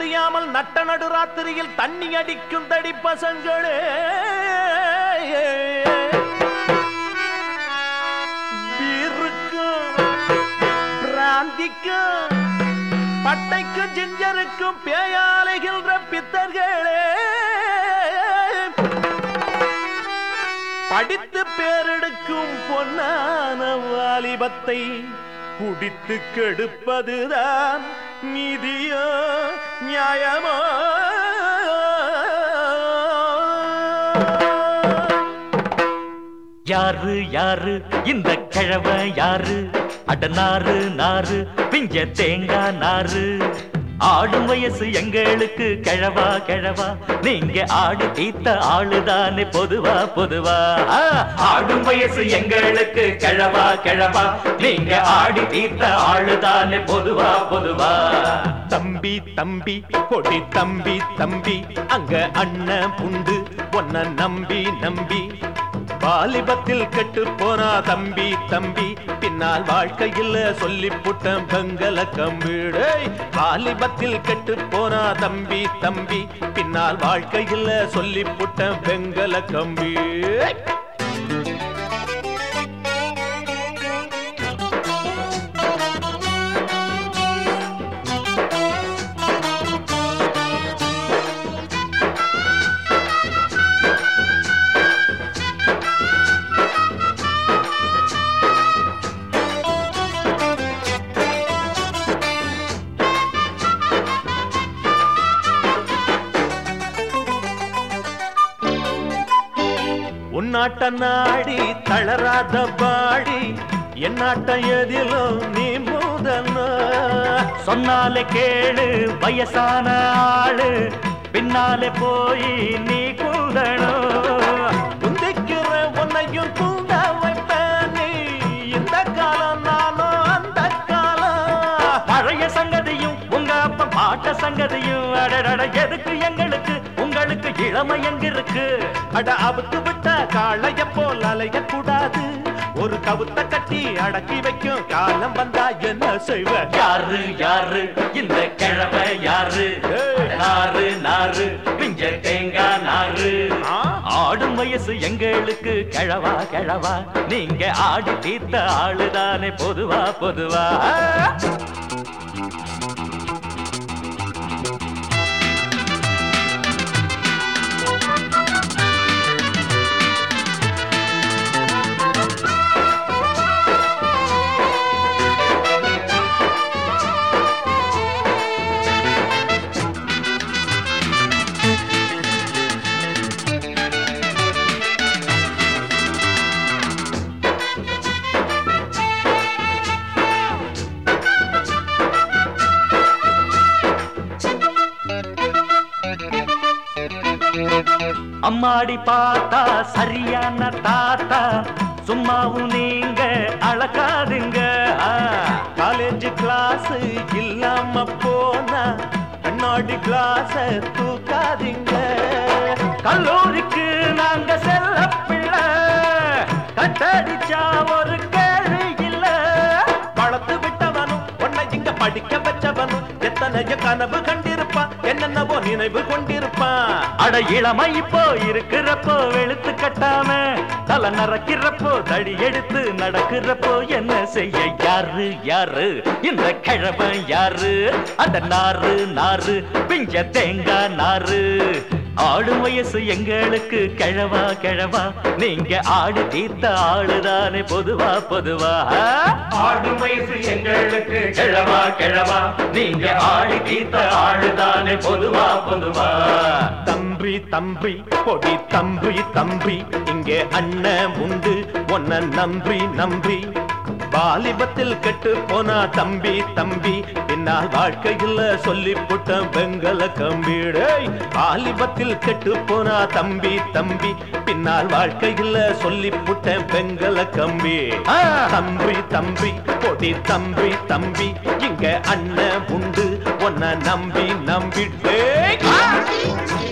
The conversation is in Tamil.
தெரியாமல் நட்ட நடு ராத்திரியில் தண்ணி அடிக்கும் தடி பசங்களே பீருக்கும் பிராந்திக்கும் பட்டைக்கும் ஜிஞ்சருக்கும் பேயாலைகின்ற பித்தர்களே படித்து பேரெடுக்கும் பொன்னான வாலிபத்தை குடித்து கெடுப்பதுதான் நீதியோ நியாயமோ யாரு யாரு இந்த கிழவ யாரு அட நாறு நாறு பிஞ்ச தேங்காய் நாறு ஆடும் வயசு எங்களுக்கு கிழவா கிழவா நீங்க ஆடு தீத்த ஆளுதானே பொதுவா பொதுவா ஆ, ஆடும் வயசு எங்களுக்கு கிழவா கிழவா நீங்க ஆடி தீத்த ஆளுதானே பொதுவா பொதுவா தம்பி தம்பி கொடி தம்பி தம்பி அங்க அண்ணன் புண்டு உன்னை நம்பி நம்பி வாலிபத்தில் கெட்டு போனா தம்பி தம்பி பின்னால் வாழ்க்கையில் சொல்லி புட்டம் பெங்கல கம்பிடே வாலிபத்தில் கெட்டு போனா தம்பி தம்பி பின்னால் வாழ்க்கையில் சொல்லி புட்டம் பெங்கல கம்பி உன்னாட்ட நாடி தளராத பாடி என்னாட்ட எதிலும் நீ முதன்னா சொன்னாலே கேளு வயசான ஆளு பின்னாலே போய் நீ கூடணும் உந்திக்கிற உன்னையும் தூண்ட வைப்பேன் நீ இந்த காலம் நானும் அந்த காலம் பழைய சங்கதியும் உங்க அப்பா பாட்ட சங்கதியும் அடடட எதுக்கு எங்களுக்கு உங்களுக்கு இளமை எங்க இருக்கு அட அவுத்து விட்ட காளைய போல் அலைய கூடாது ஒரு கவுத்த கட்டி அடக்கி வைக்கும் காலம் வந்தா என்ன செய்வ யாரு யாரு இந்த கிழமை யாரு ஏய். நாறு நாறு பிஞ்ச தேங்காய் நாறு ஆ? ஆடும் வயசு எங்களுக்கு கிழவா கிழவா நீங்க ஆடி தீர்த்த ஆளுதானே பொதுவா பொதுவா அம்மாடி பார்த்தா சரியான தாத்தா சும்மாவும் நீங்க அழகாதுங்க ஆ. காலேஜ் கிளாஸ் இல்லாம போனா கண்ணாடி கிளாஸ் தூக்காதீங்க கல்லூரிக்கு நாங்க செல்ல பிள்ளை கட்டடிச்சா ஒரு கேள்வி இல்ல வளர்த்து விட்டவனும் உன்னை இங்க படிக்க வச்சவனும் எத்தனைய கனவு கண்டிருப்பான் என்னென்னவோ நினைவு கொண்டிருப்பான் அட இளமை இப்போ இருக்கிறப்போ வெளுத்து கட்டாம தலை நறக்கிறப்போ தடி எடுத்து நடக்கிறப்போ என்ன செய்ய யாரு யாரு இந்த கிழவன் யாரு அந்த நாறு நாறு பிஞ்ச தேங்காய் நாறு ஆடும் வயசு எங்களுக்கு கிழவா கிழவா நீங்க ஆடு தீர்த்த ஆளுதானே பொதுவா பொதுவா ஆடும் வயசு எங்களுக்கு கிழவா கிழவா நீங்க ஆடி தீர்த்த ஆளுதானே பொதுவா பொதுவா தம்பி தம்பி பொடி தம்பி தம்பி இங்கே அண்ணன் உண்டு உன்னை நம்பி நம்பி வாலிபத்தில் கெட்டு போனா தம்பி தம்பி பின்னால் வாழ்க்கையில் சொல்லி புட்ட பெங்கல கம்பிடே வாலிபத்தில் கெட்டு போனா தம்பி தம்பி பின்னால் வாழ்க்கையில் சொல்லி புட்ட பெங்கல கம்பி ஆ. தம்பி தம்பி பொடி தம்பி தம்பி இங்க அண்ணன் உண்டு உன்னை நம்பி நம்பிட்டே